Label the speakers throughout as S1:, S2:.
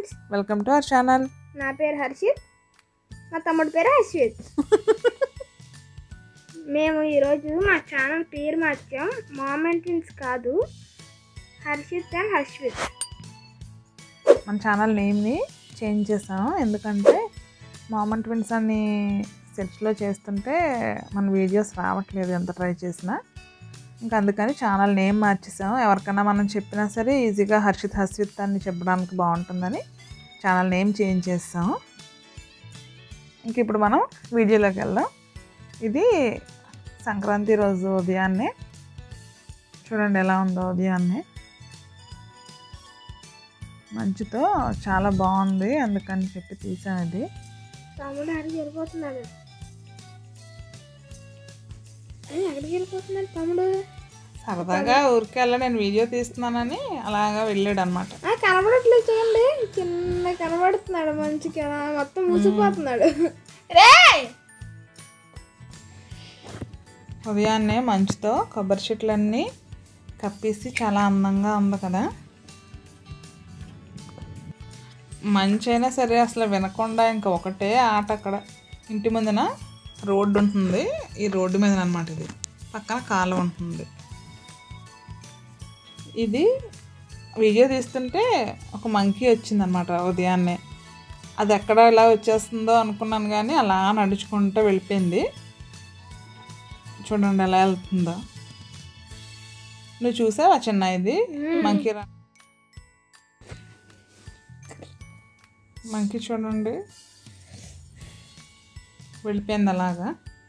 S1: Friends
S2: welcome to our channel
S1: నా పేరు హర్షిత్ మా తమ్ముడి పేరు అశ్విత్ మేము ఈరోజు మా ఛానల్ పేరు మార్చాం మామన్ ట్విన్స్ కాదు హర్షిత్ అండ్ హర్షిత్
S2: మన ఛానల్ నేమ్ని చేంజ్ చేసాము ఎందుకంటే మామన్ ట్విన్స్ అని సెర్చ్లో చేస్తుంటే మన వీడియోస్ రావట్లేదు ఎంత ట్రై చేసినా ఇంకా అందుకని ఛానల్ నేమ్ మార్చేసాము ఎవరికైనా మనం చెప్పినా సరే ఈజీగా హర్షిత్ హర్షిత్ అని చెప్పడానికి బాగుంటుందని ఛానల్ నేమ్ చేంజ్ చేస్తాము ఇంక ఇప్పుడు మనం వీడియోలోకి వెళ్దాం ఇది సంక్రాంతి రోజు ఉదయాన్నే చూడండి ఎలా ఉందో ఉదయాన్నే మంచుతో చాలా బాగుంది అందుకని చెప్పి తీసాను ఇది
S1: తమ్ముడు అడిగి వెళ్ళిపోతున్నాడు ఏ, ఎక్కడికి వెళ్ళిపోతున్నాడు తమ్ముడు
S2: సరదాగా ఊరికే వెళ్ళ నేను వీడియో తీస్తున్నానని అలాగా వెళ్ళాడు అనమాట
S1: ఆ, కనబడట్లేదు చూడండి చిన్న కనబడుతున్నాడు మంచిగా మొత్తం మూసిపోతున్నాడు రే
S2: ఉదయాన్నే మంచుతో కొబ్బరి చెట్లన్నీ కప్పేసి చాలా అందంగా ఉంది కదా మంచు అయినా సరే అసలు వినకుండా ఇంకా ఒకటే ఆట అక్కడ ఇంటి ముందున రోడ్డు ఉంటుంది ఈ రోడ్డు మీద అనమాట ఇది పక్కన కాలువ ఉంటుంది ఇది వీడియో తీస్తుంటే ఒక మంకీ వచ్చిందనమాట ఉదయాన్నే అది ఎక్కడ ఇలా వచ్చేస్తుందో అనుకున్నాను కానీ అలా నడుచుకుంటూ వెళ్ళిపోయింది చూడండి ఎలా వెళ్తుందో నువ్వు చూసావా చిన్న ఇది మంకీ రా మంకీ చూడండి వెళ్ళిపోయింది అలాగా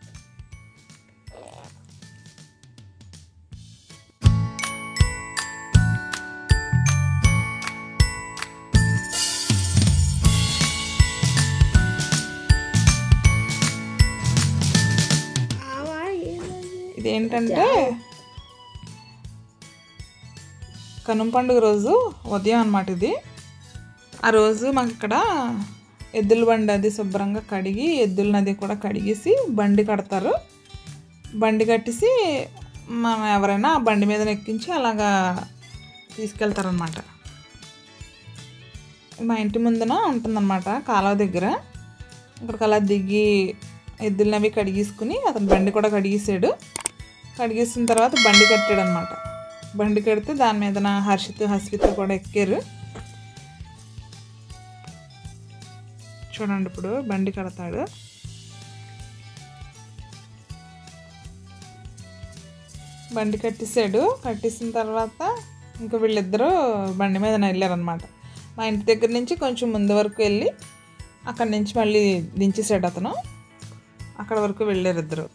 S1: ఆవా ఏదది?
S2: ఇదేంటంటే కనుమ పండుగ రోజు ఉదయం అన్నమాట ఇది ఆ రోజు మాకు ఇక్కడ ఎద్దుల బండి అది శుభ్రంగా కడిగి ఎద్దుల నది కూడా కడిగేసి బండి కడతారు బండి కట్టేసి మనం ఎవరైనా ఆ బండి మీద ఎక్కించి అలాగా తీసుకెళ్తారనమాట మా ఇంటి ముందున ఉంటుందన్నమాట కాలువ దగ్గర ఇక్కడికి అలా దిగి ఎద్దులనవి కడిగేసుకుని అతను బండి కూడా కడిగేసాడు కడిగేసిన తర్వాత బండి కట్టాడు అనమాట బండి కడితే దాని మీద నా హర్షిత్ హస్విత్ కూడా ఎక్కారు చూడండి ఇప్పుడు బండి కడతాడు బండి కట్టేసాడు కట్టేసిన తర్వాత ఇంకా వీళ్ళిద్దరూ బండి మీద వెళ్ళారనమాట మా ఇంటి దగ్గర నుంచి కొంచెం ముందు వరకు వెళ్ళి అక్కడి నుంచి మళ్ళీ దించేసాడు అతను అక్కడ వరకు వెళ్ళారు ఇద్దరు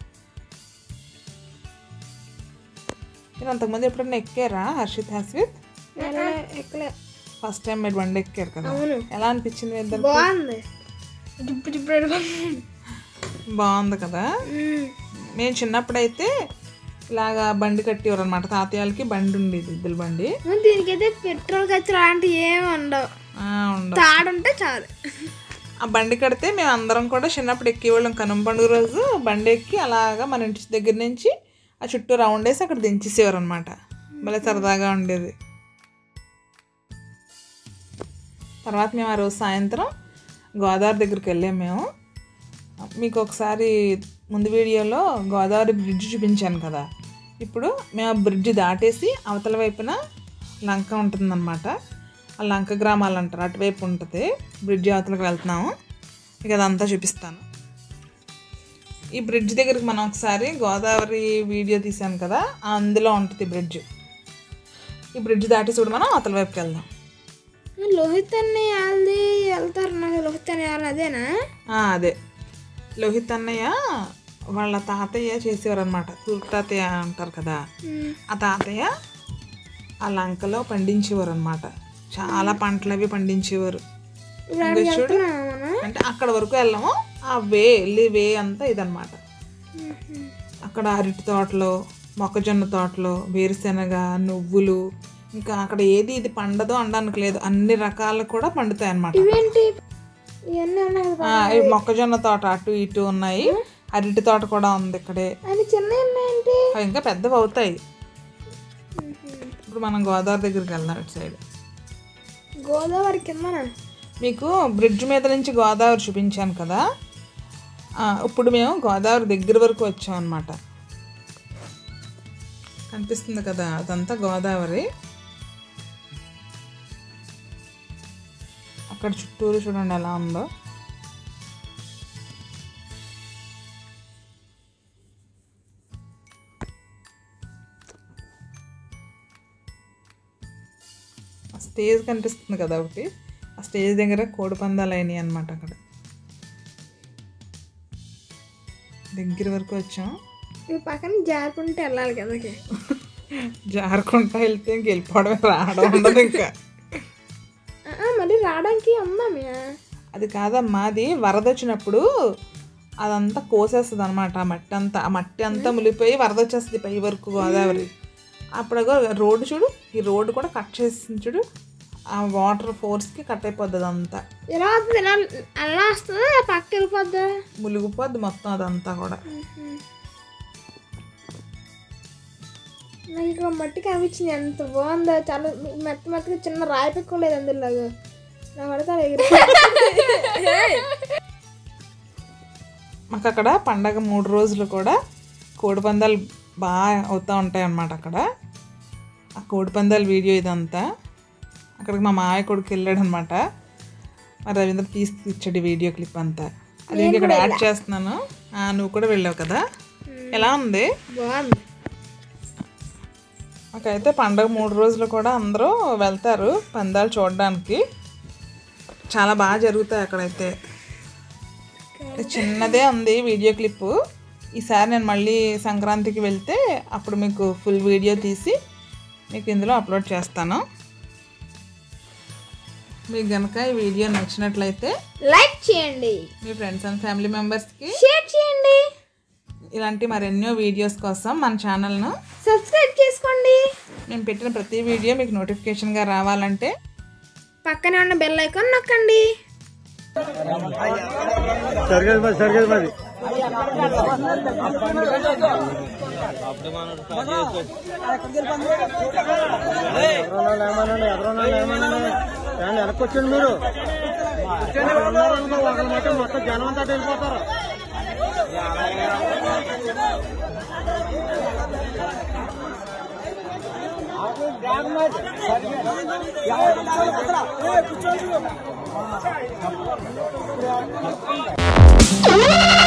S2: మీరు అంతకుముందు ఎప్పుడన్నా ఎక్కారా హర్షిత్ హస్విత్
S1: ఎక్కలే ఎక్కలే
S2: ఫస్ట్ టైం మీరు బండి ఎక్కారు కదా
S1: అవును
S2: ఎలా అనిపించింది మీ ఇద్దరు
S1: బాగుంది జిప్పు జిప్పు వెళ్ళిపోతుంది.
S2: బాగుంది కదా
S1: మ్మ్.
S2: మేము చిన్నప్పుడైతే ఇలాగా బండి కట్టేవారు అనమాట తాతయ్యలకి బండి ఉండేది ఇద్దరు బండి
S1: దీనికైతే పెట్రోల్ ఖర్చు లాంటివి ఏమి ఉండవు
S2: ఆ, ఉండ
S1: తాడుంటే చాలు
S2: ఆ బండి కడితే మేము అందరం కూడా చిన్నప్పుడు ఎక్కేవాళ్ళం కనుమ పండుగ రోజు బండి ఎక్కి అలాగా మన ఇంటి దగ్గర నుంచి ఆ చుట్టూ రౌండ్ వేసి అక్కడ దించేసేవారు అనమాట భలే సరదాగా ఉండేది తర్వాత మేము ఆ రోజు సాయంత్రం గోదావరి దగ్గరికి వెళ్ళాము మేము మీకు ఒకసారి ముందు వీడియోలో గోదావరి బ్రిడ్జ్ చూపించాను కదా ఇప్పుడు మేము ఆ బ్రిడ్జ్ దాటేసి అవతల వైపున లంక ఉంటుందన్నమాట ఆ లంక గ్రామాలు అంటారు అటువైపు ఉంటుంది బ్రిడ్జ్ అవతలకు వెళ్తున్నాము ఇక అదంతా చూపిస్తాను ఈ బ్రిడ్జ్ దగ్గరికి మనం ఒకసారి గోదావరి వీడియో తీసాను కదా అందులో ఉంటుంది బ్రిడ్జ్ ఈ బ్రిడ్జ్ దాటి చూడు మనం అవతల వైపుకి వెళ్దాం
S1: లోహిత్ అన్ని వాళ్ళది వెళ్తారు నాకు లోహిత్ అని వాళ్ళు అదేనా
S2: ఆ, అదే లోహిత్ అన్నయ్య వాళ్ళ తాతయ్య చేసేవారు అనమాట తూర్పు తాతయ్య అంటారు కదా
S1: మ్మ్.
S2: ఆ తాతయ్య ఆ లంకలో పండించేవారు అనమాట చాలా పంటలు అవి పండించేవారు
S1: ఇప్పుడు అక్కడికి
S2: ఇంకా చూడు
S1: వెళ్తున్నామా మనం
S2: అంటే అక్కడ వరకు వెళ్ళాము ఆ వే వెళ్ళే వే అంతా ఇదన్నమాట అక్కడ అరటి తోటలో మొక్కజొన్న తోటలో వేరుశెనగ నువ్వులు ఇంకా అక్కడ ఏది ఇది పండదో అనడానికి లేదు అన్ని రకాలు కూడా పండుతాయి అన్నమాట
S1: ఇవేంటి ఇవన్నీ ఉన్నాయి కదా
S2: ఆ, ఈ మొక్కజొన్న తోట అటు ఇటు ఉన్నాయి అరటి తోట కూడా ఉంది ఇక్కడే
S1: అది చిన్న ఉన్నాయండి
S2: అవి ఇంకా పెద్దవి అవుతాయి ఇప్పుడు మనం గోదావరి దగ్గరికి వెళ్దాం ఇటు సైడ్
S1: గోదావరి కిందన
S2: మీకు బ్రిడ్జ్ మీద నుంచి గోదావరి చూపించాను కదా ఆ, ఇప్పుడు మేము గోదావరి దగ్గర వరకు వచ్చాం అనమాట కనిపిస్తుంది కదా అదంతా గోదావరి అక్కడ చుట్టూరు చూడండి ఎలా ఉందో ఆ స్టేజ్ కనిపిస్తుంది కదా ఒకటి ఆ స్టేజ్ దగ్గర కోడి పందాలు అయినాయి అనమాట అక్కడ దగ్గర వరకు వచ్చాం
S1: ఈ పక్కన జారుకుంటే వెళ్ళాలి కదా
S2: జారుకుంటా వెళ్తే ఇంక వెళ్ళిపోవడమే రావడం ఉండదు ఇంకా
S1: ఆ, ఆ, మళ్ళీ రావడానికి ఉందా మ్యా
S2: అది కాదమ్మా అది వరద వచ్చినప్పుడు అదంతా కోసేస్తుంది అనమాట ఆ మట్టి అంతా ఆ మట్టి అంతా ములిపోయి వరద వచ్చేస్తుంది పై వరకు గోదావరి అప్పుడు అగో రోడ్డు చూడు ఈ రోడ్డు కూడా కట్ చేసింది చూడు ఆ వాటర్ ఫోర్స్కి కట్ అయిపోద్ది అదంతా
S1: ఎలా వస్తుంది ఎలా ఎలా వస్తుంది ఆ పక్క వెళ్ళిపోద్దా
S2: ములిగిపోద్ది మొత్తం అదంతా కూడా
S1: నాకు ఇక్కడ మట్టి కనిపించింది ఎంత బాగుందో చాలా మెత్త మెత్తగా చిన్న రాయి పెట్టుకోలేదు అందులోగా నా పడితే అది ఎగిరిపోయింది.
S2: మాకు అక్కడ పండగ మూడు రోజులు కూడా కోడి పందాలు బాగా అవుతూ ఉంటాయి అన్నమాట అక్కడ ఆ కోడి పందాల వీడియో ఇదంతా అక్కడికి మా మాయ కొడుకు వెళ్ళాడు అనమాట మరి రవీంద్ర తీసి ఇచ్చాడు ఈ వీడియో క్లిప్ అంతా అది ఇంక ఇక్కడ యాడ్ చేస్తున్నాను ఆ, నువ్వు కూడా వెళ్ళావు కదా ఎలా ఉంది
S1: బాగుంది
S2: మాకైతే పండగ మూడు రోజులు కూడా అందరూ వెళ్తారు పందాలు చూడడానికి చాలా బాగా జరుగుతాయి అక్కడైతే చిన్నదే ఉంది వీడియో క్లిప్ ఈసారి నేను మళ్ళీ సంక్రాంతికి వెళ్తే అప్పుడు మీకు ఫుల్ వీడియో తీసి మీకు ఇందులో అప్లోడ్ చేస్తాను మీకు కనుక ఈ వీడియో నచ్చినట్లయితే
S1: లైక్ చేయండి
S2: మీ ఫ్రెండ్స్ అండ్ ఫ్యామిలీ మెంబర్స్కి
S1: షేర్ చేయండి
S2: ఇలాంటి మరెన్నో వీడియోస్ కోసం మన ఛానల్ను
S1: సబ్స్క్రైబ్ చేసుకోండి
S2: నేను పెట్టిన ప్రతి వీడియో మీకు నోటిఫికేషన్గా రావాలంటే
S1: పక్కనే ఉన్న బెల్ ఐకాన్ నొక్కండి
S3: సరిగది మరి సరిగది మరి ఎవరన్నా లేమనండి ఎవరన్నా లేమనండి ఏమన్నా వెనక్కొచ్చండి మీరు ఇక్కడ ఉన్నారనుకో ఒకరి మాట మొత్తం జనం అంతా వెళ్ళిపోతారు
S1: ఆ